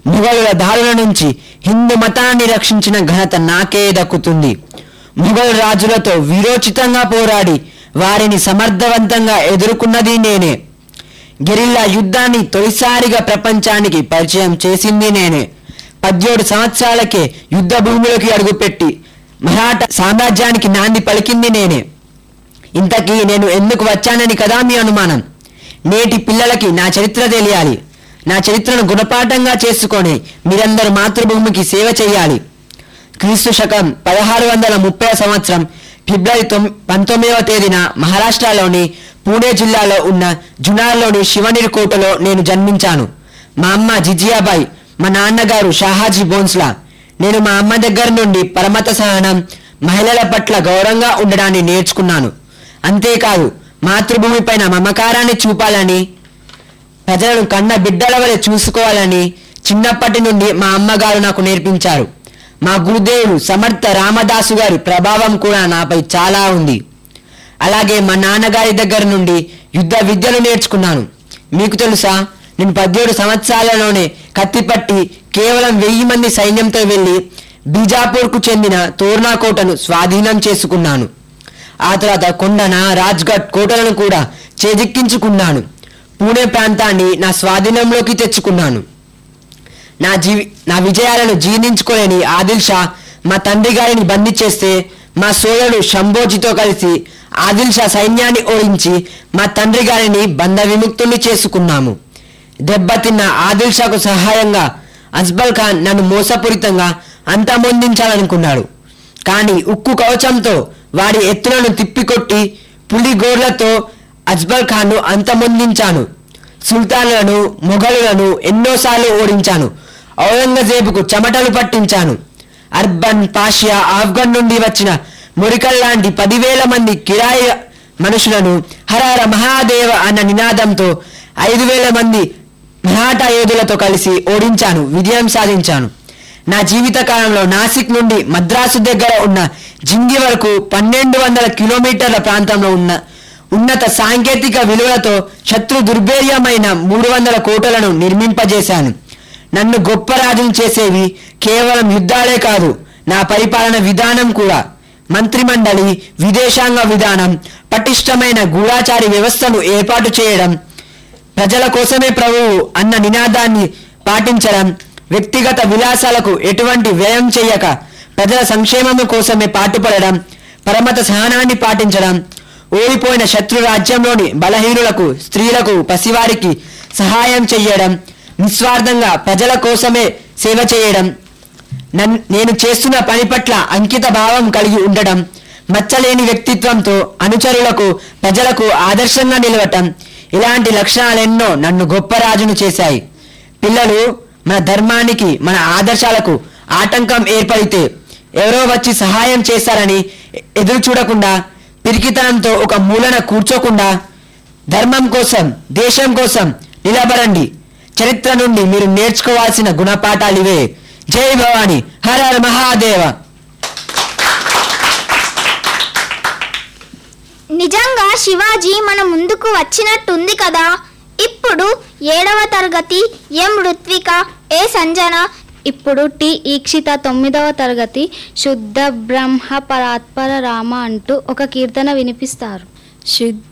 ముఘలుల దారుల నుంచి హిందూ మతాన్ని రక్షించిన ఘనత నాకే దక్కుతుంది ముఘల్ రాజులతో వీరోచితంగా పోరాడి వారిని సమర్థవంతంగా ఎదుర్కొన్నది నేనే గెరిల్లా యుద్ధాన్ని తొలిసారిగా ప్రపంచానికి పరిచయం చేసింది నేనే పద్దెడు సంవత్సరాలకే యుద్ధ భూమిలోకి అడుగుపెట్టి మరాఠా సామ్రాజ్యానికి నాంది పలికింది నేనే ఇంతకీ నేను ఎందుకు వచ్చానని కదా మీ అనుమానం నేటి పిల్లలకి నా చరిత్ర తెలియాలి నా చరిత్రను గుణపాఠంగా చేసుకొని మీరందరూ మాతృభూమికి సేవ చేయాలి క్రీస్తు శకం పదహారు వందల ముప్పై సంవత్సరం ఫిబ్రవరి తొమ్ పంతొమ్మిదవ తేదీన మహారాష్ట్రలోని పూణే జిల్లాలో ఉన్న జునార్లోని శివనిరి కోటలో నేను జన్మించాను మా అమ్మ జిజియాబాయి మా నాన్నగారు షాహాజీ బోన్స్లా నేను మా అమ్మ దగ్గర నుండి పరమత సహనం మహిళల పట్ల గౌరవంగా ఉండడాన్ని నేర్చుకున్నాను అంతేకాదు మాతృభూమి పైన మమకారాన్ని చూపాలని ప్రజలను కన్న బిడ్డల వలె చూసుకోవాలని చిన్నప్పటి నుండి మా అమ్మగారు నాకు నేర్పించారు మా గురుదేవుడు సమర్థ రామదాసు గారి ప్రభావం కూడా నాపై చాలా ఉంది అలాగే మా నాన్నగారి దగ్గర నుండి యుద్ధ విద్యలు నేర్చుకున్నాను మీకు తెలుసా నేను పద్దెడు సంవత్సరాలలోనే కత్తిపట్టి కేవలం వెయ్యి మంది సైన్యంతో వెళ్ళి బీజాపూర్కు చెందిన తోర్నా కోటను స్వాధీనం చేసుకున్నాను ఆ తర్వాత కొండన రాజ్ఘట్ కోటలను కూడా చేజిక్కించుకున్నాను పూణే ప్రాంతాన్ని నా స్వాధీనంలోకి తెచ్చుకున్నాను నా జీవి నా విజయాలను జీర్ణించుకోలేని ఆదిల్ షా మా తండ్రి గారిని బంధించేస్తే మా సోదరుడు శంభోజితో కలిసి ఆదిల్ షా సైన్యాన్ని ఓడించి మా తండ్రి గారిని బంధ విముక్తుల్ని చేసుకున్నాము దెబ్బతిన్న ఆదిల్ షాకు సహాయంగా అజ్బల్ ఖాన్ నన్ను మోసపూరితంగా అంతమొందించాలనుకున్నాడు కానీ ఉక్కు కవచంతో వాడి ఎత్తులను తిప్పికొట్టి పులి గోర్లతో అజ్బల్ ఖాన్ను అంతమొందించాను సుల్తాన్లను మొఘలులను ఎన్నోసార్లు ఓడించాను ఔరంగజేబుకు చెమటలు పట్టించాను అర్బన్ పాషియా ఆఫ్ఘన్ నుండి వచ్చిన మురికల్ లాంటి పదివేల మంది కిరాయి మనుషులను హరహర మహాదేవ అన్న నినాదంతో ఐదు వేల మంది మరాఠా యోధులతో కలిసి ఓడించాను విజయం సాధించాను నా జీవిత కాలంలో నాసిక్ నుండి మద్రాసు దగ్గర ఉన్న జింగి వరకు పన్నెండు వందల కిలోమీటర్ల ప్రాంతంలో ఉన్న ఉన్నత సాంకేతిక విలువలతో శత్రు దుర్భేర్యమైన మూడు వందల కోటలను నిర్మింపజేశాను నన్ను గొప్ప రాజును చేసేవి కేవలం యుద్ధాలే కాదు నా పరిపాలన విధానం కూడా మంత్రిమండలి విదేశాంగ విధానం పటిష్టమైన గూఢాచారి వ్యవస్థను ఏర్పాటు చేయడం ప్రజల కోసమే ప్రభువు అన్న నినాదాన్ని పాటించడం వ్యక్తిగత విలాసాలకు ఎటువంటి వ్యయం చేయక ప్రజల సంక్షేమము కోసమే పాటుపడడం పరమత సహనాన్ని పాటించడం ఓడిపోయిన శత్రు రాజ్యంలోని బలహీనులకు స్త్రీలకు పసివారికి సహాయం చేయడం నిస్వార్థంగా ప్రజల కోసమే సేవ చేయడం నన్- నేను చేస్తున్న పని పట్ల అంకిత భావం కలిగి ఉండడం మచ్చలేని వ్యక్తిత్వంతో అనుచరులకు ప్రజలకు ఆదర్శంగా నిలవటం ఇలాంటి లక్షణాలెన్నో నన్ను గొప్ప రాజును చేశాయి పిల్లలు మన ధర్మానికి మన ఆదర్శాలకు ఆటంకం ఏర్పడితే ఎవరో వచ్చి సహాయం చేస్తారని ఎదురు చూడకుండా పిరికితనంతో ఒక మూలన కూర్చోకుండా ధర్మం కోసం దేశం కోసం నిలబడండి చరిత్ర నుండి మీరు నేర్చుకోవాల్సిన గుణపాఠాలివే జై భవాని హర హర మహాదేవ నిజంగా శివాజీ మన ముందుకు వచ్చినట్టుంది కదా ఇప్పుడు ఏడవ తరగతి ఎం ఋత్విక ఏ సంజన ఇప్పుడు టి ఈక్షిత తొమ్మిదవ తరగతి శుద్ధ బ్రహ్మ పరాత్పర రామ అంటూ ఒక కీర్తన వినిపిస్తారు శుద్ధ